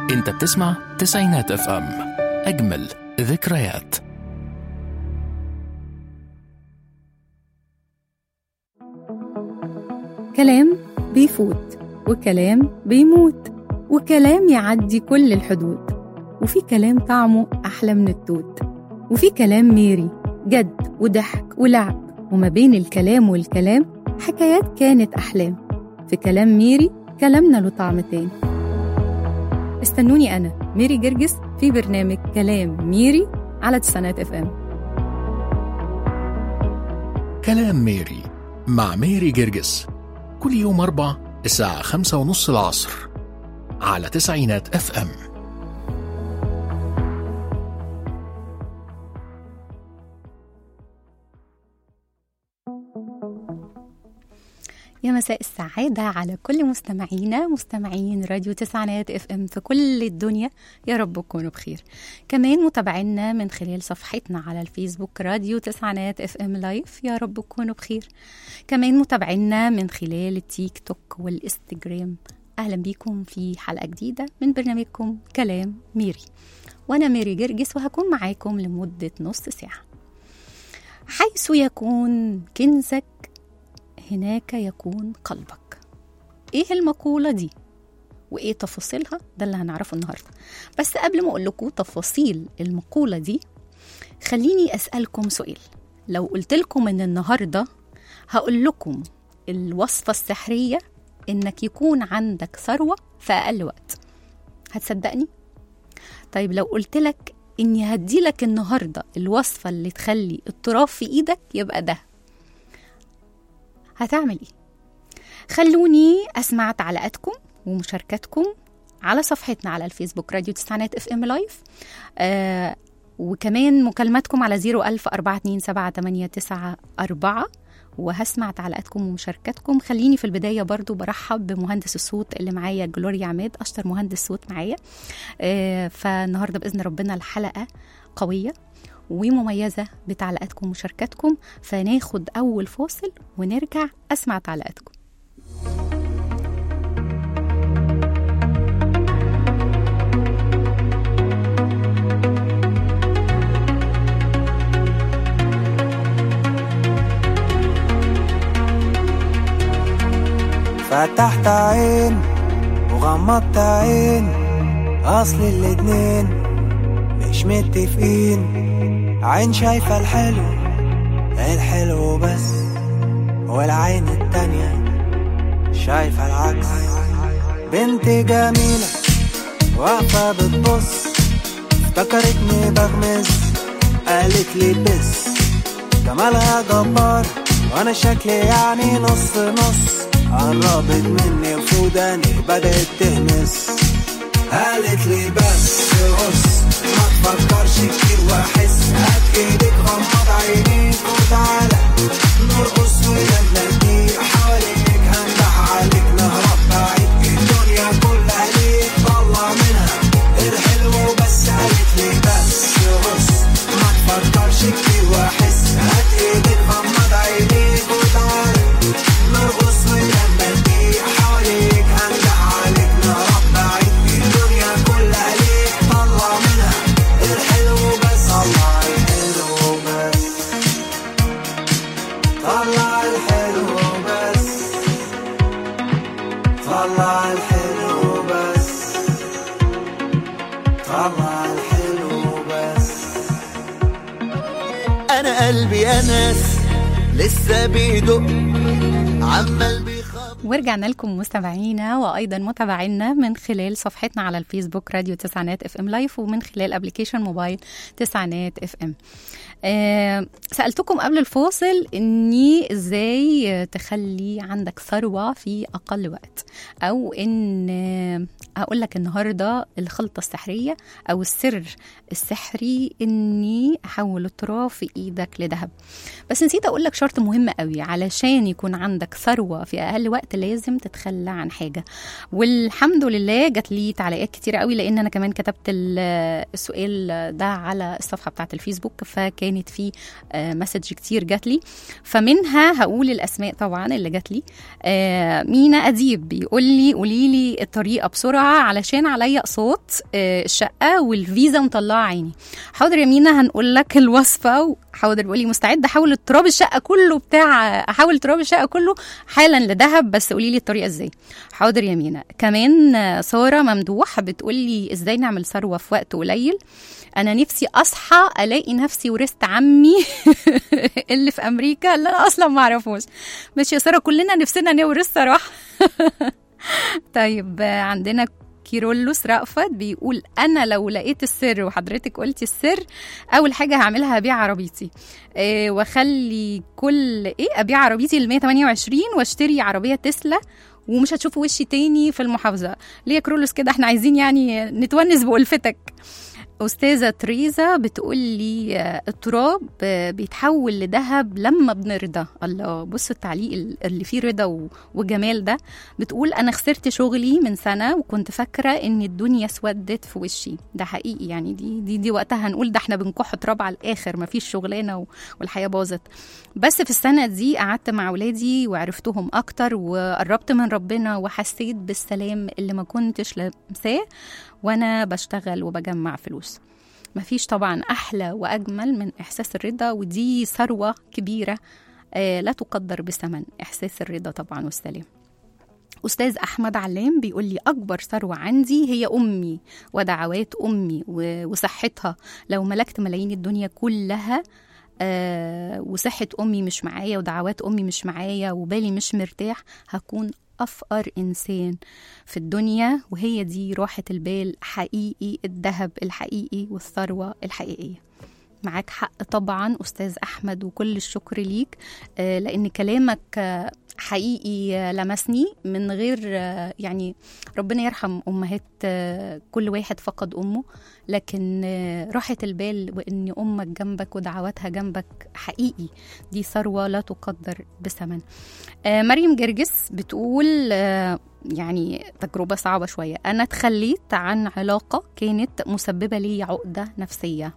انت بتسمع تسعينات اف ام اجمل ذكريات كلام بيفوت وكلام بيموت وكلام يعدي كل الحدود وفي كلام طعمه أحلى من التوت وفي كلام ميري جد وضحك ولعب وما بين الكلام والكلام حكايات كانت أحلام في كلام ميري كلامنا له طعم تاني استنوني أنا ميري جرجس في برنامج كلام ميري على تسعينات اف ام كلام ميري مع ميري جرجس كل يوم أربع الساعة خمسة ونص العصر على تسعينات اف ام يا مساء السعادة على كل مستمعينا مستمعين راديو تسعينات اف ام في كل الدنيا يا رب تكونوا بخير كمان متابعينا من خلال صفحتنا على الفيسبوك راديو تسعينات اف ام لايف يا رب تكونوا بخير كمان متابعينا من خلال التيك توك والانستجرام اهلا بيكم في حلقة جديدة من برنامجكم كلام ميري وانا ميري جرجس وهكون معاكم لمدة نص ساعة حيث يكون كنزك هناك يكون قلبك ايه المقولة دي وايه تفاصيلها ده اللي هنعرفه النهاردة بس قبل ما اقول لكم تفاصيل المقولة دي خليني اسألكم سؤال لو قلت لكم ان النهاردة هقول لكم الوصفة السحرية انك يكون عندك ثروة في اقل وقت هتصدقني طيب لو قلت لك اني هديلك النهاردة الوصفة اللي تخلي التراب في ايدك يبقى ده هتعمل ايه خلوني اسمع تعليقاتكم ومشاركاتكم على صفحتنا على الفيسبوك راديو تسعينات اف ام لايف آه وكمان مكالماتكم على 01000 427 وهسمع تعليقاتكم ومشاركاتكم خليني في البداية برضو برحب بمهندس الصوت اللي معايا جلوريا عماد أشطر مهندس صوت معايا آه فالنهاردة بإذن ربنا الحلقة قوية ومميزة بتعليقاتكم ومشاركاتكم فناخد أول فاصل ونرجع أسمع تعليقاتكم فتحت عين وغمضت عين اصل الاتنين مش متفقين عين شايفة الحلو الحلو بس والعين التانية شايفة العكس بنت جميلة واقفة بتبص افتكرتني بغمز قالت لي بس جمالها جبار وانا شكلي يعني نص نص قربت مني وفوداني بدأت تهمس قالت لي بس بص ما تفكرش كتير واحس هات ايدك غمض عينيك وتعالى نرقص ونبلدي حواليك هندح عليك نهرب بعيد الدنيا كلها ليك طلع منها الحلو بس قالت لي بس بص ما تفكرش كتير واحس هات ايدك غمض عينيك وتعالى نرقص ونبلدي حواليك هندح عليك نهرب بعيد الدنيا كلها ليك طلع منها الحلو بس طلع الحلو بس طلع الحلو بس طلع الحلو بس طلع الحلو بس انا قلبي يا ناس لسه بيدق عمال بيخبط ورجعنا لكم مستمعينا وايضا متابعينا من خلال صفحتنا على الفيسبوك راديو تسعينات اف ام لايف ومن خلال ابلكيشن موبايل تسعينات اف ام آه سالتكم قبل الفاصل اني ازاي تخلي عندك ثروه في اقل وقت او ان آه، اقول لك النهارده الخلطه السحريه او السر السحري اني احول التراب في ايدك لذهب بس نسيت اقول لك شرط مهم قوي علشان يكون عندك ثروه في اقل وقت لازم تتخلى عن حاجه والحمد لله جات لي تعليقات كتير قوي لان انا كمان كتبت ال- السؤال ده على الصفحه بتاعه الفيسبوك فكان كانت في آه، مسج كتير جات لي فمنها هقول الاسماء طبعا اللي جات لي آه، مينا اديب بيقول لي قولي لي الطريقه بسرعه علشان عليا اقساط آه، الشقه والفيزا مطلعه عيني حاضر يا مينا هنقول لك الوصفه حاضر بيقول لي مستعد احول تراب الشقه كله بتاع احول تراب الشقه كله حالا لذهب بس قولي لي الطريقه ازاي حاضر يا مينا كمان آه، ساره ممدوح بتقول لي ازاي نعمل ثروه في وقت قليل انا نفسي اصحى الاقي نفسي ورثت عمي اللي في امريكا اللي انا اصلا ما اعرفوش ماشي يا ساره كلنا نفسنا نورث صراحه طيب آه، عندنا كيرولوس رأفت بيقول انا لو لقيت السر وحضرتك قلتي السر اول حاجه هعملها هبيع عربيتي إيه واخلي كل ايه ابيع عربيتي ال 128 واشتري عربيه تسلا ومش هتشوفوا وشي تاني في المحافظه ليه يا كرولوس كده احنا عايزين يعني نتونس بألفتك أستاذة تريزا بتقول لي آه، التراب آه، بيتحول لذهب لما بنرضى الله بصوا التعليق ال- اللي فيه رضا و- وجمال ده بتقول أنا خسرت شغلي من سنة وكنت فاكرة إن الدنيا اسودت في وشي ده حقيقي يعني دي دي, دي وقتها هنقول ده احنا بنكح تراب على الآخر مفيش شغلانة و- والحياة باظت بس في السنة دي قعدت مع ولادي وعرفتهم أكتر وقربت من ربنا وحسيت بالسلام اللي ما كنتش لمساه وانا بشتغل وبجمع فلوس مفيش طبعا احلى واجمل من احساس الرضا ودي ثروه كبيره آه، لا تقدر بثمن احساس الرضا طبعا والسلام أستاذ أحمد علام بيقول لي أكبر ثروة عندي هي أمي ودعوات أمي و- وصحتها لو ملكت ملايين الدنيا كلها آه وصحة أمي مش معايا ودعوات أمي مش معايا وبالي مش مرتاح هكون أفقر إنسان في الدنيا وهي دي راحة البال حقيقي الذهب الحقيقي والثروة الحقيقية معاك حق طبعا أستاذ أحمد وكل الشكر ليك آه، لأن كلامك آه، حقيقي آه، لمسني من غير آه، يعني ربنا يرحم أمهات آه، كل واحد فقد أمه لكن آه، راحة البال وإن أمك جنبك ودعواتها جنبك حقيقي دي ثروة لا تقدر بثمن آه، مريم جرجس بتقول آه، يعني تجربة صعبة شوية أنا اتخليت عن علاقة كانت مسببة لي عقدة نفسية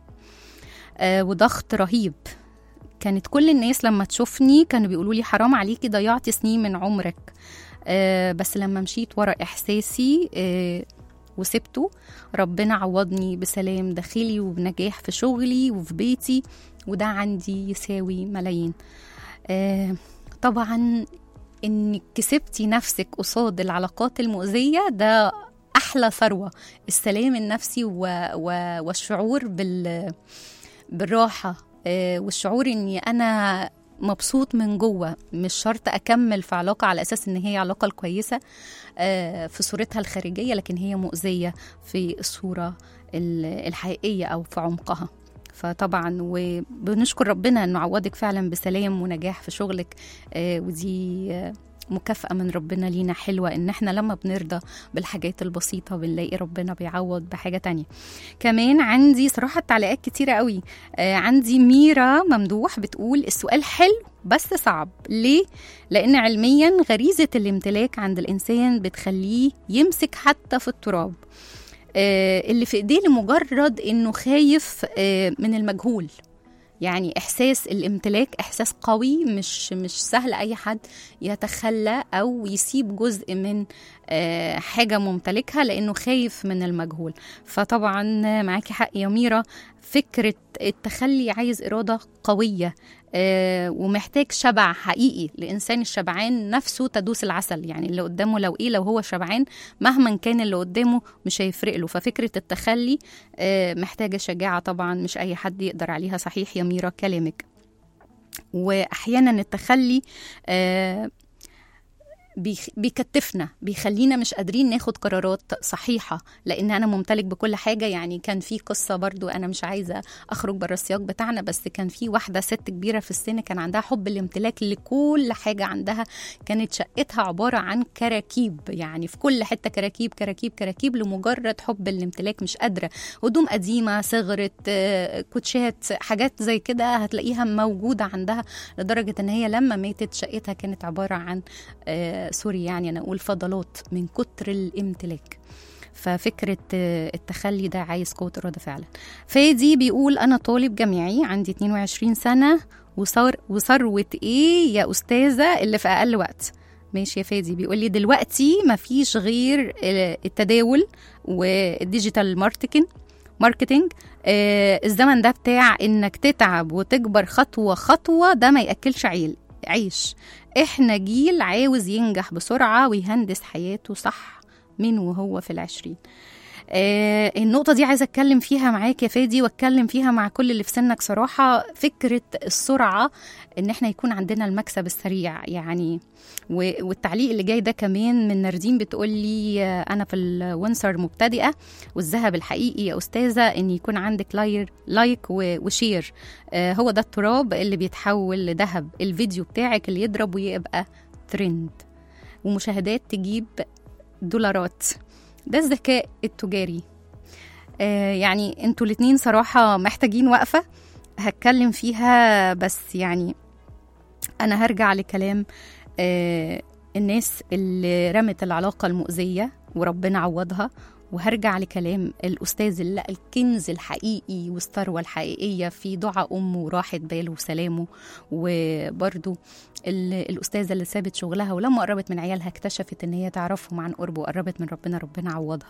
آه، وضغط رهيب كانت كل الناس لما تشوفني كانوا بيقولوا لي حرام عليكي ضيعتي سنين من عمرك آه، بس لما مشيت ورا إحساسي آه، وسبته ربنا عوضني بسلام داخلي وبنجاح في شغلي وفي بيتي وده عندي يساوي ملايين آه، طبعا انك كسبتي نفسك قصاد العلاقات المؤذيه ده احلى ثروه السلام النفسي و... و... والشعور بال... بالراحه آه، والشعور اني انا مبسوط من جوه مش شرط اكمل في علاقه على اساس ان هي علاقه الكويسه آه، في صورتها الخارجيه لكن هي مؤذيه في الصوره ال- الحقيقيه او في عمقها فطبعا وبنشكر ربنا انه عوضك فعلا بسلام ونجاح في شغلك آه، ودي آه، مكافأة من ربنا لينا حلوة إن إحنا لما بنرضى بالحاجات البسيطة بنلاقي ربنا بيعوض بحاجة تانية كمان عندي صراحة تعليقات كتيرة قوي آه عندي ميرا ممدوح بتقول السؤال حلو بس صعب ليه؟ لأن علميا غريزة الامتلاك عند الإنسان بتخليه يمسك حتى في التراب آه اللي في إيديه لمجرد إنه خايف آه من المجهول يعني احساس الامتلاك احساس قوي مش مش سهل اي حد يتخلى او يسيب جزء من آه، حاجه ممتلكها لانه خايف من المجهول فطبعا معاكي حق يا ميرا فكره التخلي عايز اراده قويه آه، ومحتاج شبع حقيقي لانسان الشبعان نفسه تدوس العسل يعني اللي قدامه لو ايه لو هو شبعان مهما كان اللي قدامه مش هيفرق له ففكره التخلي آه، محتاجه شجاعه طبعا مش اي حد يقدر عليها صحيح يا ميرا كلامك واحيانا التخلي آه، بيخ- بيكتفنا بيخلينا مش قادرين ناخد قرارات صحيحة لأن أنا ممتلك بكل حاجة يعني كان في قصة برضو أنا مش عايزة أخرج بره السياق بتاعنا بس كان في واحدة ست كبيرة في السن كان عندها حب الامتلاك لكل حاجة عندها كانت شقتها عبارة عن كراكيب يعني في كل حتة كراكيب كراكيب كراكيب لمجرد حب الامتلاك مش قادرة هدوم قديمة صغرت آه، كوتشات حاجات زي كده هتلاقيها موجودة عندها لدرجة إن هي لما ماتت شقتها كانت عبارة عن آه، سوري يعني انا اقول فضلات من كتر الامتلاك ففكره آه، التخلي ده عايز قوه اراده فعلا فادي بيقول انا طالب جامعي عندي 22 سنه وصار وثروه ايه يا استاذه اللي في اقل وقت ماشي يا فادي بيقول لي دلوقتي مفيش غير آه، التداول والديجيتال ماركتنج ماركتينج آه الزمن ده بتاع انك تتعب وتكبر خطوه خطوه ده ما ياكلش عيل عيش احنا جيل عاوز ينجح بسرعه ويهندس حياته صح من وهو في العشرين آه النقطة دي عايزة أتكلم فيها معاك يا فادي وأتكلم فيها مع كل اللي في سنك صراحة فكرة السرعة إن إحنا يكون عندنا المكسب السريع يعني و- والتعليق اللي جاي ده كمان من ناردين بتقول لي آه، أنا في الونسر مبتدئة والذهب الحقيقي يا أستاذة إن يكون عندك لاير لايك و- وشير آه هو ده التراب اللي بيتحول لذهب الفيديو بتاعك اللي يضرب ويبقى ترند ومشاهدات تجيب دولارات ده الذكاء التجاري آه يعني انتوا الاتنين صراحة محتاجين وقفة هتكلم فيها بس يعني أنا هرجع لكلام آه الناس اللي رمت العلاقة المؤذية وربنا عوضها وهرجع لكلام الأستاذ اللي لقى الكنز الحقيقي والثروة الحقيقية في دعاء أمه وراحة باله وسلامه وبرده الأستاذة اللي سابت شغلها ولما قربت من عيالها اكتشفت إن هي تعرفهم عن قرب وقربت من ربنا ربنا عوضها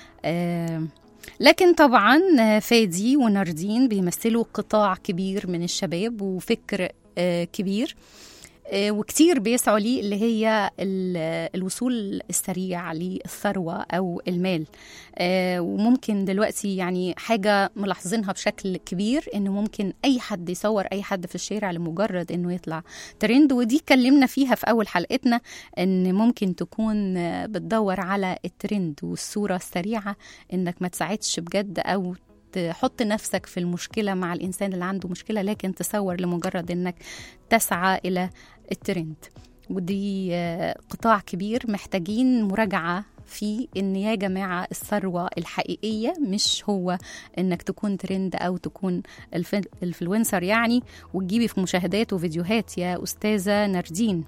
آه لكن طبعا آه، فادي وناردين بيمثلوا قطاع كبير من الشباب وفكر آه، كبير آه، وكتير بيسعوا ليه اللي هي ال- الوصول السريع للثروة أو المال آه، وممكن دلوقتي يعني حاجة ملاحظينها بشكل كبير إنه ممكن أي حد يصور أي حد في الشارع لمجرد إنه يطلع ترند ودي اتكلمنا فيها في أول حلقتنا إن ممكن تكون آه، بتدور على الترند والصورة السريعة إنك ما تساعدش بجد أو تحط نفسك في المشكلة مع الإنسان اللي عنده مشكلة لكن تصور لمجرد إنك تسعى إلى الترند ودي آه، قطاع كبير محتاجين مراجعة في ان يا جماعه الثروه الحقيقيه مش هو انك تكون ترند او تكون الف- الفلونسر يعني وتجيبي في مشاهدات وفيديوهات يا استاذه ناردين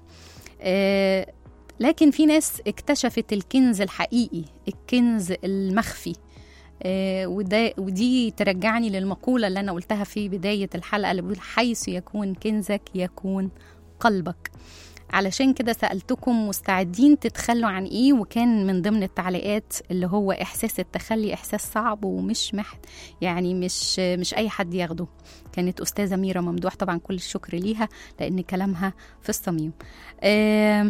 آه، لكن في ناس اكتشفت الكنز الحقيقي الكنز المخفي آه، وده ودي ترجعني للمقولة اللي أنا قلتها في بداية الحلقة اللي بيقول حيث يكون كنزك يكون قلبك علشان كده سألتكم مستعدين تتخلوا عن إيه وكان من ضمن التعليقات اللي هو إحساس التخلي إحساس صعب ومش محت يعني مش مش أي حد ياخده كانت أستاذة ميرا ممدوح طبعا كل الشكر ليها لأن كلامها في الصميم آه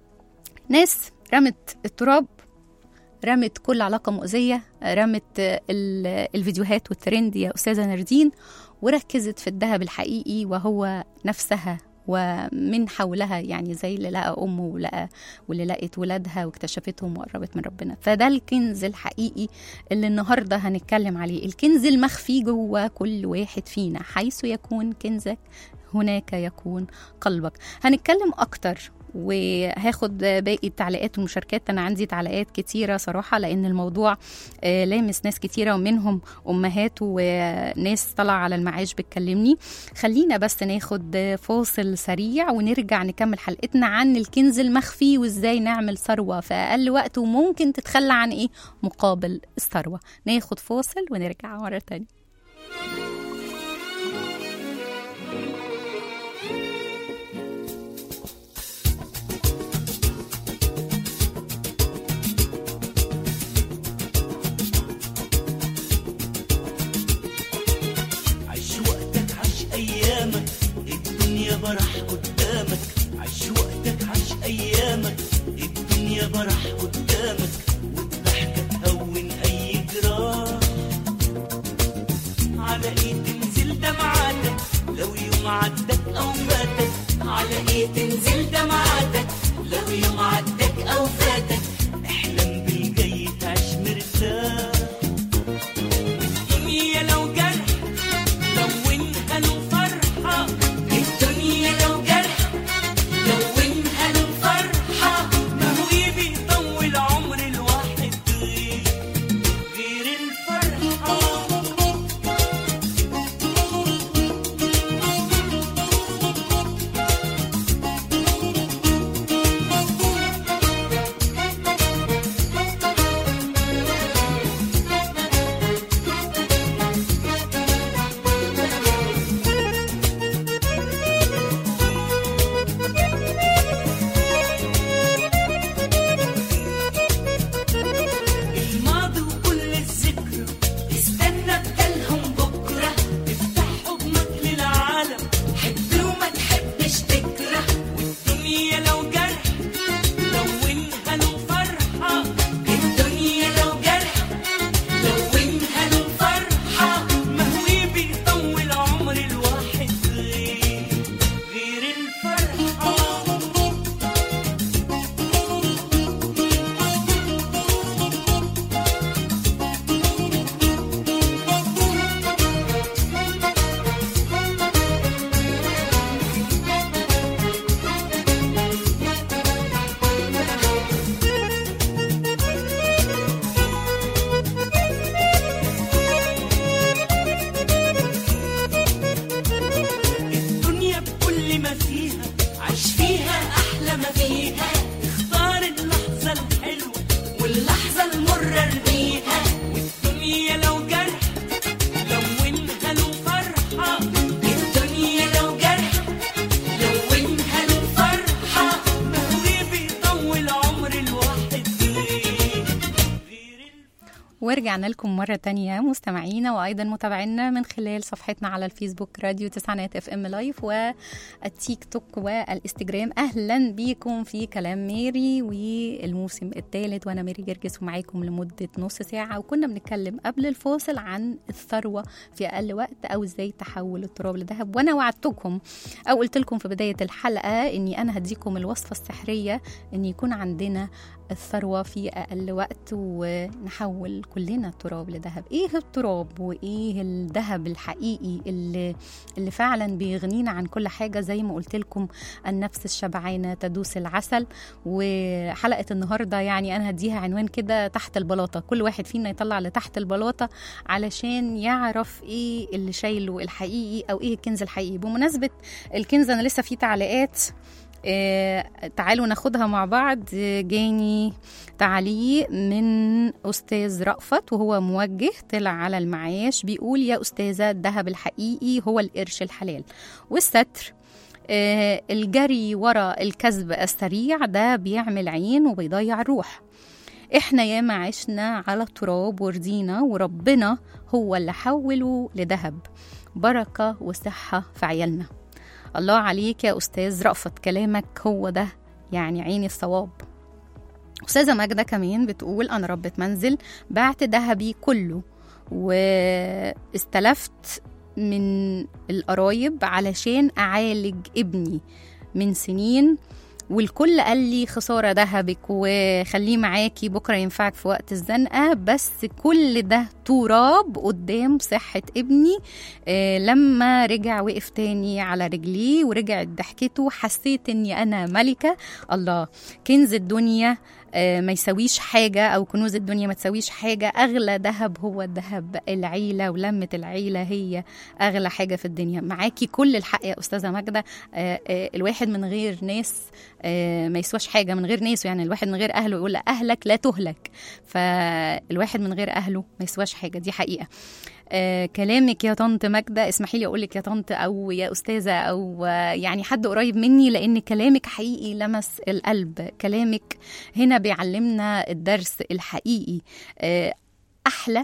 ناس رمت التراب رمت كل علاقة مؤذية رمت ال- الفيديوهات والترند يا أستاذة ناردين وركزت في الذهب الحقيقي وهو نفسها ومن حولها يعني زي اللي لقى أمه ولقى واللي لقت ولادها واكتشفتهم وقربت من ربنا فده الكنز الحقيقي اللي النهاردة هنتكلم عليه الكنز المخفي جوه كل واحد فينا حيث يكون كنزك هناك يكون قلبك هنتكلم أكتر وهاخد باقي التعليقات والمشاركات انا عندي تعليقات كتيره صراحه لان الموضوع آه، لامس ناس كتيره ومنهم امهات وناس طالعه على المعاش بتكلمني خلينا بس ناخد فاصل سريع ونرجع نكمل حلقتنا عن الكنز المخفي وازاي نعمل ثروه في اقل وقت وممكن تتخلى عن ايه مقابل الثروه ناخد فاصل ونرجع مره تانية عيش وقتك عيش ايامك الدنيا برح قدامك عيش وقتك عيش ايامك الدنيا برح قدامك والضحكة تهون اي جراح واللحظة المرة ارميها والدنيا لو جرح لونها له فرحة الدنيا لو جرح لونها له فرحة ما هو بيطول عمر الواحد غير غير ورجعنا لكم مرة تانية مستمعينا وأيضا متابعينا من خلال صفحتنا على الفيسبوك راديو تسعينات اف ام لايف والتيك توك والانستجرام أهلا بيكم في كلام ميري والموسم الثالث وأنا ميري جرجس ومعاكم لمدة نص ساعة وكنا بنتكلم قبل الفاصل عن الثروة في أقل وقت أو إزاي تحول التراب لذهب وأنا وعدتكم أو قلت لكم في بداية الحلقة إني أنا هديكم الوصفة السحرية إن يكون عندنا الثروة في أقل وقت ونحول كلنا التراب لذهب إيه التراب وإيه الذهب الحقيقي اللي, اللي فعلا بيغنينا عن كل حاجة زي ما قلت لكم النفس الشبعانة تدوس العسل وحلقة النهاردة يعني أنا هديها عنوان كده تحت البلاطة كل واحد فينا يطلع لتحت البلاطة علشان يعرف إيه اللي شايله الحقيقي أو إيه الكنز الحقيقي بمناسبة الكنز أنا لسه في تعليقات آه، تعالوا ناخدها مع بعض آه، جاني تعليق من أستاذ رأفت وهو موجه طلع على المعاش بيقول يا أستاذة الذهب الحقيقي هو القرش الحلال والستر آه، الجري ورا الكسب السريع ده بيعمل عين وبيضيع الروح احنا ياما عشنا على التراب ورضينا وربنا هو اللي حوله لذهب بركة وصحة في عيالنا الله عليك يا أستاذ رأفت كلامك هو ده يعني عين الصواب أستاذة ماجدة كمان بتقول أنا ربة منزل بعت ذهبي كله واستلفت من القرايب علشان أعالج ابني من سنين والكل قال لي خسارة ذهبك وخليه معاكي بكرة ينفعك في وقت الزنقة بس كل ده تراب قدام صحة ابني آه، لما رجع وقف تاني على رجليه ورجعت ضحكته حسيت اني انا ملكة الله كنز الدنيا آه، ما يسويش حاجة أو كنوز الدنيا ما تسويش حاجة أغلى ذهب هو الذهب العيلة ولمة العيلة هي أغلى حاجة في الدنيا معاكي كل الحق يا أستاذة ماجدة آه، آه، الواحد من غير ناس آه، ما يسواش حاجة من غير ناس يعني الواحد من غير أهله يقول أهلك لا تهلك فالواحد من غير أهله ما يسواش حاجة دي حقيقة آه كلامك يا طنط ماجدة اسمحي لي أقول لك يا طنط أو يا أستاذة أو آه يعني حد قريب مني لأن كلامك حقيقي لمس القلب كلامك هنا بيعلمنا الدرس الحقيقي آه أحلى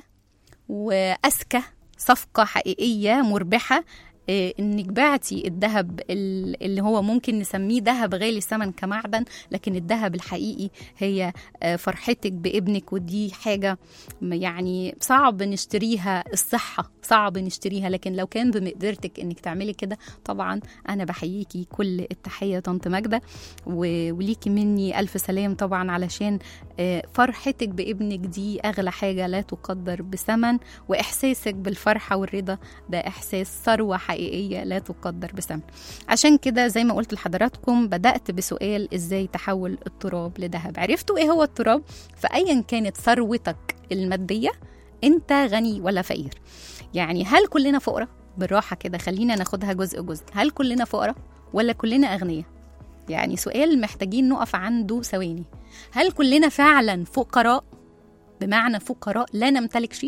وأذكى صفقة حقيقية مربحة آه، انك بعتي الذهب ال- اللي هو ممكن نسميه ذهب غالي الثمن كمعدن لكن الذهب الحقيقي هي آه، فرحتك بابنك ودي حاجه م- يعني صعب نشتريها الصحه صعب نشتريها لكن لو كان بمقدرتك انك تعملي كده طبعا انا بحييكي كل التحيه طنط ماجده و- وليكي مني الف سلام طبعا علشان آه، فرحتك بابنك دي اغلى حاجه لا تقدر بثمن واحساسك بالفرحه والرضا ده احساس ثروه حقيقيه لا تقدر بثمن عشان كده زي ما قلت لحضراتكم بدات بسؤال ازاي تحول التراب لذهب عرفتوا ايه هو التراب فايا كانت ثروتك الماديه انت غني ولا فقير يعني هل كلنا فقراء بالراحه كده خلينا ناخدها جزء جزء هل كلنا فقراء ولا كلنا اغنياء يعني سؤال محتاجين نقف عنده ثواني هل كلنا فعلا فقراء بمعنى فقراء لا نمتلك شيء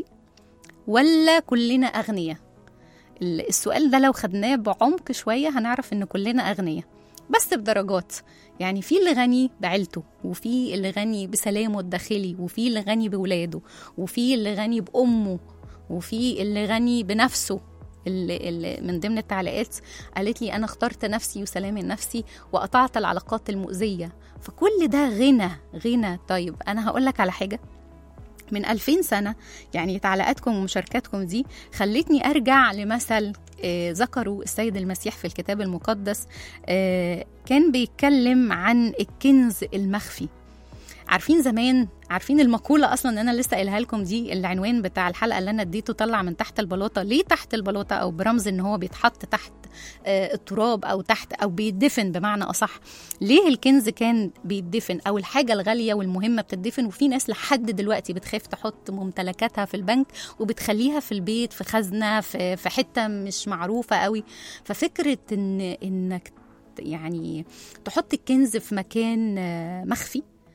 ولا كلنا أغنياء ال- السؤال ده لو خدناه بعمق شوية هنعرف إن كلنا أغنياء بس بدرجات يعني في اللي غني بعيلته وفي اللي غني بسلامه الداخلي وفي اللي غني بولاده وفي اللي غني بأمه وفي اللي غني بنفسه اللي, اللي من ضمن التعليقات قالت لي أنا اخترت نفسي وسلامي النفسي وقطعت العلاقات المؤذية فكل ده غنى غنى طيب أنا هقول لك على حاجة من 2000 سنة يعني تعليقاتكم ومشاركاتكم دي خلتني أرجع لمثل آه، ذكره السيد المسيح في الكتاب المقدس آه، كان بيتكلم عن الكنز المخفي عارفين زمان عارفين المقولة أصلا اللي أنا لسه قايلها لكم دي العنوان بتاع الحلقة اللي أنا اديته طلع من تحت البلاطة ليه تحت البلاطة أو برمز إن هو بيتحط تحت آه، التراب أو تحت أو بيدفن بمعنى أصح ليه الكنز كان بيدفن أو الحاجة الغالية والمهمة بتدفن وفي ناس لحد دلوقتي بتخاف تحط ممتلكاتها في البنك وبتخليها في البيت في خزنة في, في حتة مش معروفة قوي ففكرة إن إنك يعني تحط الكنز في مكان آه، مخفي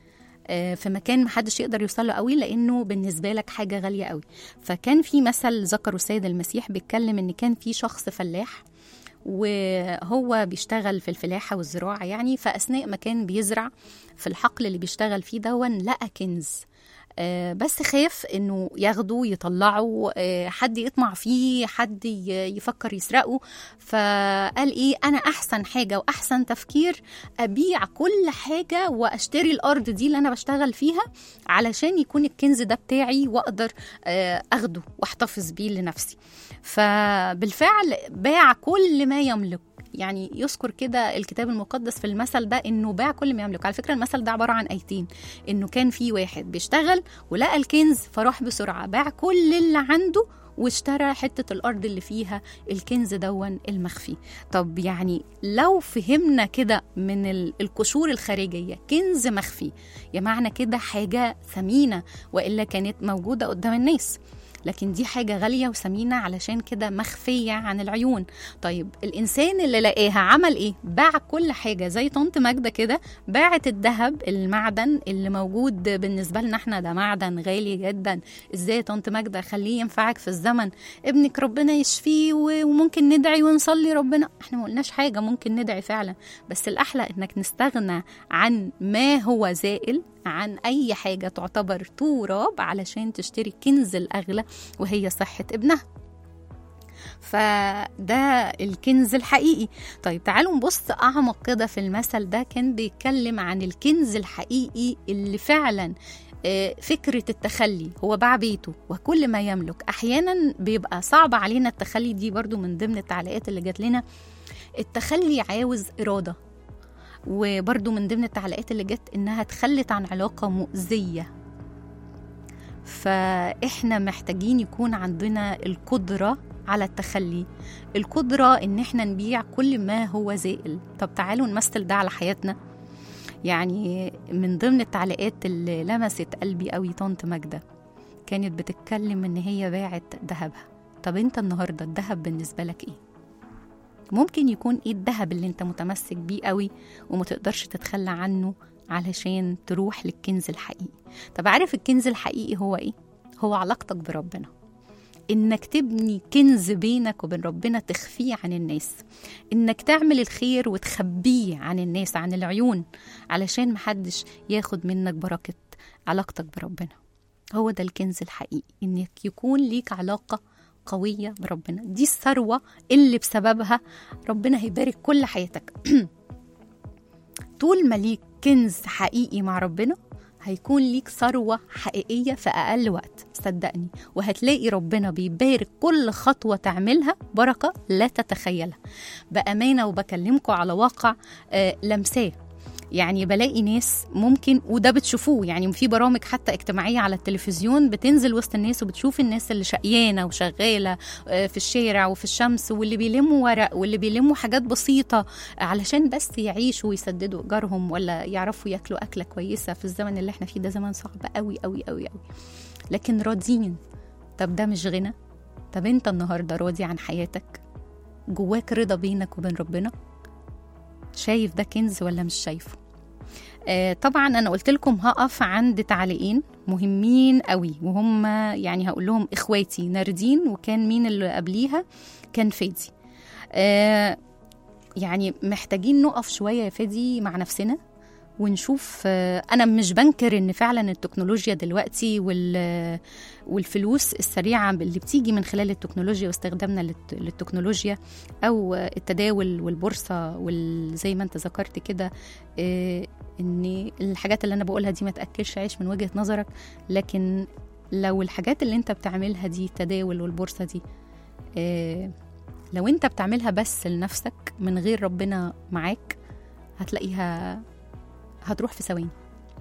آه، في مكان محدش يقدر يوصل له قوي لانه بالنسبه لك حاجه غاليه قوي فكان في مثل ذكره السيد المسيح بيتكلم ان كان في شخص فلاح وهو بيشتغل في الفلاحة والزراعة يعني فأثناء ما كان بيزرع في الحقل اللي بيشتغل فيه دون لقى كنز آه، بس خاف انه ياخده يطلعه آه، حد يطمع فيه حد ي- يفكر يسرقه فقال ايه انا احسن حاجه واحسن تفكير ابيع كل حاجه واشتري الارض دي اللي انا بشتغل فيها علشان يكون الكنز ده بتاعي واقدر آه، اخده واحتفظ بيه لنفسي فبالفعل باع كل ما يملك يعني يذكر كده الكتاب المقدس في المثل ده انه باع كل ما يملك على فكره المثل ده عباره عن ايتين انه كان في واحد بيشتغل ولقى الكنز فراح بسرعه باع كل اللي عنده واشترى حتة الأرض اللي فيها الكنز دون المخفي طب يعني لو فهمنا كده من ال- القشور الخارجية كنز مخفي يا معنى كده حاجة ثمينة وإلا كانت موجودة قدام الناس لكن دي حاجة غالية وثمينة علشان كده مخفية عن العيون طيب الإنسان اللي لقاها عمل إيه؟ باع كل حاجة زي طنط ماجدة كده باعت الذهب المعدن اللي موجود بالنسبة لنا احنا ده معدن غالي جدا ازاي يا طنط ماجدة خليه ينفعك في الزمن ابنك ربنا يشفيه و- وممكن ندعي ونصلي ربنا احنا ما قلناش حاجة ممكن ندعي فعلا بس الأحلى انك نستغنى عن ما هو زائل عن أي حاجة تعتبر تراب علشان تشتري الكنز الأغلى وهي صحة ابنها فده الكنز الحقيقي طيب تعالوا نبص أعمق كده في المثل ده كان بيتكلم عن الكنز الحقيقي اللي فعلا آه، فكرة التخلي هو باع بيته وكل ما يملك أحيانا بيبقى صعب علينا التخلي دي برضو من ضمن التعليقات اللي جات لنا التخلي عاوز إرادة وبرضو من ضمن التعليقات اللي جت إنها تخلت عن علاقة مؤذية فإحنا محتاجين يكون عندنا القدرة على التخلي القدرة إن إحنا نبيع كل ما هو زائل طب تعالوا نمثل ده على حياتنا يعني من ضمن التعليقات اللي لمست قلبي قوي طنط ماجدة كانت بتتكلم إن هي باعت ذهبها طب أنت النهاردة الذهب بالنسبة لك إيه؟ ممكن يكون ايه الذهب اللي انت متمسك بيه قوي وما تقدرش تتخلى عنه علشان تروح للكنز الحقيقي طب عارف الكنز الحقيقي هو ايه هو علاقتك بربنا انك تبني كنز بينك وبين ربنا تخفيه عن الناس انك تعمل الخير وتخبيه عن الناس عن العيون علشان محدش ياخد منك بركة علاقتك بربنا هو ده الكنز الحقيقي انك يكون ليك علاقة قوية بربنا دي الثروة اللي بسببها ربنا هيبارك كل حياتك طول ما ليك كنز حقيقي مع ربنا هيكون ليك ثروة حقيقية في أقل وقت صدقني وهتلاقي ربنا بيبارك كل خطوة تعملها بركة لا تتخيلها بأمانة وبكلمكم على واقع آه لمساه يعني بلاقي ناس ممكن وده بتشوفوه يعني في برامج حتى اجتماعيه على التلفزيون بتنزل وسط الناس وبتشوف الناس اللي شقيانه وشغاله آه، في الشارع وفي الشمس واللي بيلموا ورق واللي بيلموا حاجات بسيطه علشان بس يعيشوا ويسددوا ايجارهم ولا يعرفوا ياكلوا اكله كويسه في الزمن اللي احنا فيه ده زمن صعب قوي قوي قوي قوي لكن راضيين طب ده مش غنى طب انت النهارده راضي عن حياتك جواك رضا بينك وبين ربنا شايف ده كنز ولا مش شايفه آه، طبعا انا قلت لكم هقف عند تعليقين مهمين قوي وهم يعني هقول لهم اخواتي ناردين وكان مين اللي قبليها كان فادي آه، يعني محتاجين نقف شويه يا فادي مع نفسنا ونشوف آه، انا مش بنكر ان فعلا التكنولوجيا دلوقتي وال والفلوس السريعه اللي بتيجي من خلال التكنولوجيا واستخدامنا للت- للتكنولوجيا او التداول والبورصه وزي ما انت ذكرت كده آه، ان الحاجات اللي انا بقولها دي ما تاكلش عيش من وجهه نظرك لكن لو الحاجات اللي انت بتعملها دي التداول والبورصه دي آه، لو انت بتعملها بس لنفسك من غير ربنا معاك هتلاقيها هتروح في ثواني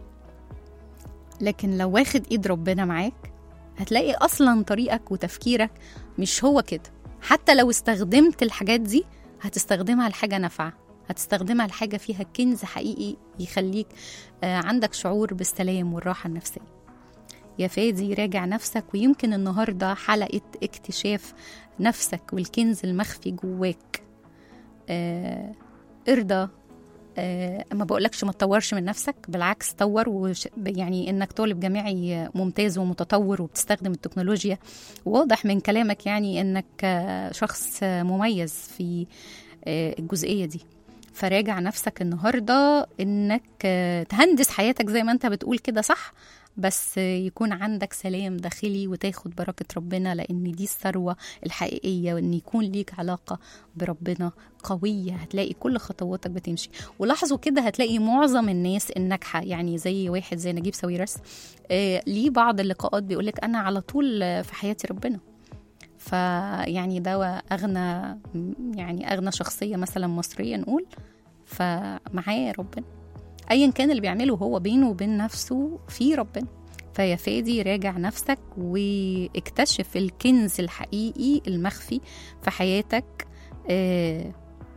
لكن لو واخد ايد ربنا معاك هتلاقي اصلا طريقك وتفكيرك مش هو كده حتى لو استخدمت الحاجات دي هتستخدمها لحاجه نافعه هتستخدمها لحاجه فيها كنز حقيقي يخليك آه، عندك شعور بالسلام والراحه النفسيه يا فادي راجع نفسك ويمكن النهارده حلقه اكتشاف نفسك والكنز المخفي جواك آه، ارضى آه، ما بقولكش ما تطورش من نفسك بالعكس طور وش يعني انك طالب جامعي ممتاز ومتطور وبتستخدم التكنولوجيا واضح من كلامك يعني انك آه، شخص آه، مميز في آه، الجزئيه دي فراجع نفسك النهارده انك آه، تهندس حياتك زي ما انت بتقول كده صح بس آه، يكون عندك سلام داخلي وتاخد بركة ربنا لأن دي الثروة الحقيقية وإن يكون ليك علاقة بربنا قوية هتلاقي كل خطواتك بتمشي ولاحظوا كده هتلاقي معظم الناس الناجحة يعني زي واحد زي نجيب ساويرس آه، ليه بعض اللقاءات بيقولك أنا على طول آه، في حياتي ربنا فيعني ده أغنى يعني أغنى شخصية مثلا مصرية نقول فمعاه ربنا ايا كان اللي بيعمله هو بينه وبين نفسه في ربنا فيا فادي راجع نفسك واكتشف الكنز الحقيقي المخفي في حياتك آه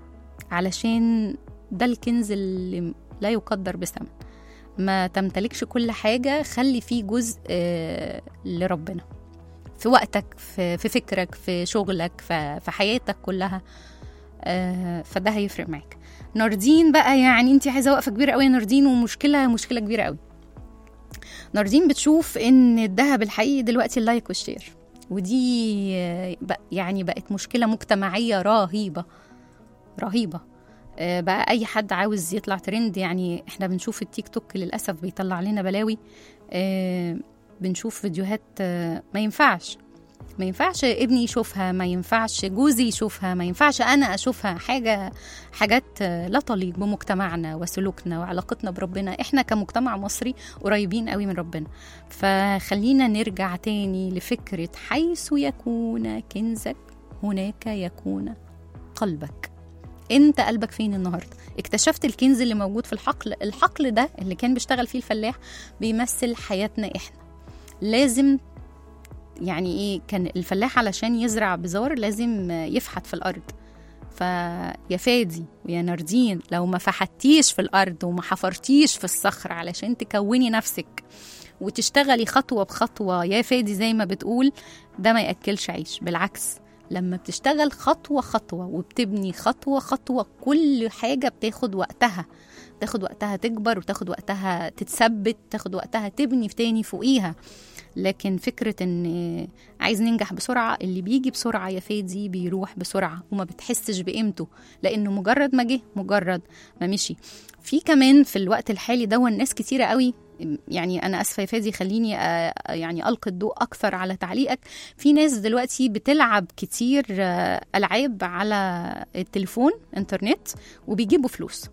علشان ده الكنز اللي لا يقدر بثمن ما تمتلكش كل حاجة خلي فيه جزء آه لربنا في وقتك في, في فكرك في شغلك في, في حياتك كلها آه فده هيفرق معاك ناردين بقى يعني انت عايزه وقفه كبيره قوي يا ناردين ومشكله مشكله كبيره قوي ناردين بتشوف ان الذهب الحقيقي دلوقتي اللايك والشير ودي آه، بق- يعني بقت مشكله مجتمعيه رهيبه رهيبه آه، بقى اي حد عاوز يطلع ترند يعني احنا بنشوف التيك توك للاسف بيطلع لنا بلاوي آه، بنشوف فيديوهات آه، ما ينفعش ما ينفعش ابني يشوفها ما ينفعش جوزي يشوفها ما ينفعش انا اشوفها حاجه حاجات آه، لا تليق بمجتمعنا وسلوكنا وعلاقتنا بربنا احنا كمجتمع مصري قريبين قوي من ربنا فخلينا نرجع تاني لفكره حيث يكون كنزك هناك يكون قلبك انت قلبك فين النهارده اكتشفت الكنز اللي موجود في الحقل الحقل ده اللي كان بيشتغل فيه الفلاح بيمثل حياتنا احنا لازم يعني ايه كان الفلاح علشان يزرع بذار لازم يفحت في الارض فيا فادي ويا ناردين لو ما فحتيش في الارض وما حفرتيش في الصخر علشان تكوني نفسك وتشتغلي خطوه بخطوه يا فادي زي ما بتقول ده ما ياكلش عيش بالعكس لما بتشتغل خطوه خطوه وبتبني خطوه خطوه كل حاجه بتاخد وقتها تاخد وقتها تكبر وتاخد وقتها تتثبت تاخد وقتها تبني في تاني فوقيها لكن فكرة ان عايز ننجح بسرعة اللي بيجي بسرعة يا فادي بيروح بسرعة وما بتحسش بقيمته لانه مجرد ما جه مجرد ما مشي في كمان في الوقت الحالي ده الناس كتيرة قوي يعني انا اسفه يا فادي خليني آه، يعني القي الضوء اكثر على تعليقك في ناس دلوقتي بتلعب كتير آه، العاب على التليفون انترنت وبيجيبوا فلوس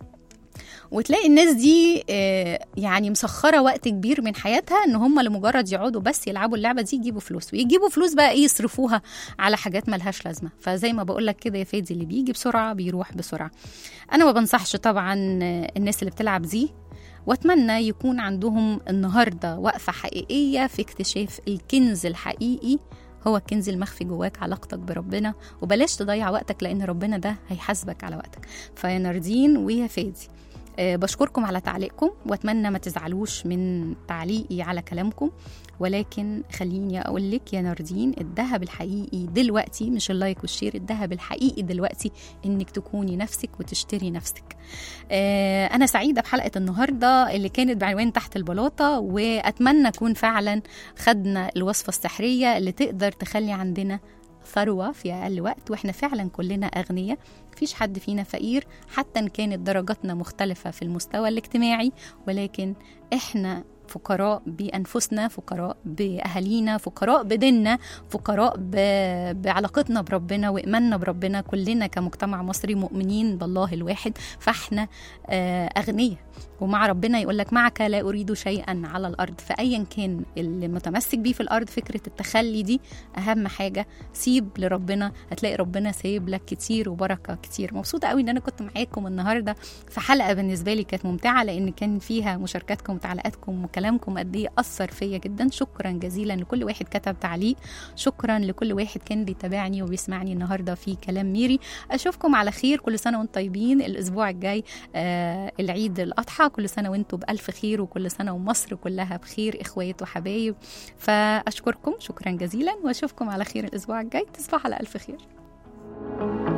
وتلاقي الناس دي آه، يعني مسخره وقت كبير من حياتها ان هم لمجرد يقعدوا بس يلعبوا اللعبه دي يجيبوا فلوس ويجيبوا فلوس بقى ايه يصرفوها على حاجات ملهاش لازمه فزي ما بقول لك كده يا فادي اللي بيجي بسرعه بيروح بسرعه انا ما بنصحش طبعا آه، الناس اللي بتلعب دي واتمنى يكون عندهم النهارده وقفه حقيقيه في اكتشاف الكنز الحقيقي هو الكنز المخفي جواك علاقتك بربنا وبلاش تضيع وقتك لان ربنا ده هيحاسبك على وقتك فيا ناردين ويا فادي آه، بشكركم على تعليقكم واتمنى ما تزعلوش من تعليقي على كلامكم ولكن خليني اقول لك يا ناردين الذهب الحقيقي دلوقتي مش اللايك والشير الذهب الحقيقي دلوقتي انك تكوني نفسك وتشتري نفسك آه، انا سعيده بحلقه النهارده اللي كانت بعنوان تحت البلاطه واتمنى اكون فعلا خدنا الوصفه السحريه اللي تقدر تخلي عندنا ثروة في أقل وقت وإحنا فعلا كلنا أغنياء مفيش حد فينا فقير حتى إن كانت درجاتنا مختلفة في المستوى الاجتماعي ولكن إحنا فقراء بأنفسنا فقراء بأهالينا فقراء بديننا فقراء ب- بعلاقتنا بربنا وإيماننا بربنا كلنا كمجتمع مصري مؤمنين بالله الواحد فإحنا آه، أغنياء ومع ربنا يقول لك معك لا أريد شيئا على الأرض فأيا كان اللي متمسك بيه في الأرض فكرة التخلي دي أهم حاجة سيب لربنا هتلاقي ربنا سايب لك كتير وبركة كتير مبسوطة قوي إن أنا كنت معاكم النهاردة في حلقة بالنسبة لي كانت ممتعة لأن كان فيها مشاركاتكم وتعليقاتكم وكلامكم قد إيه أثر فيا جدا شكرا جزيلا لكل واحد كتب تعليق شكرا لكل واحد كان بيتابعني وبيسمعني النهاردة في كلام ميري أشوفكم على خير كل سنة وانتم طيبين الأسبوع الجاي آه العيد الأضحى كل سنة وانتم بألف خير وكل سنة ومصر كلها بخير إخوات وحبايب فأشكركم شكرا جزيلا وأشوفكم على خير الأسبوع الجاي تصبحوا على ألف خير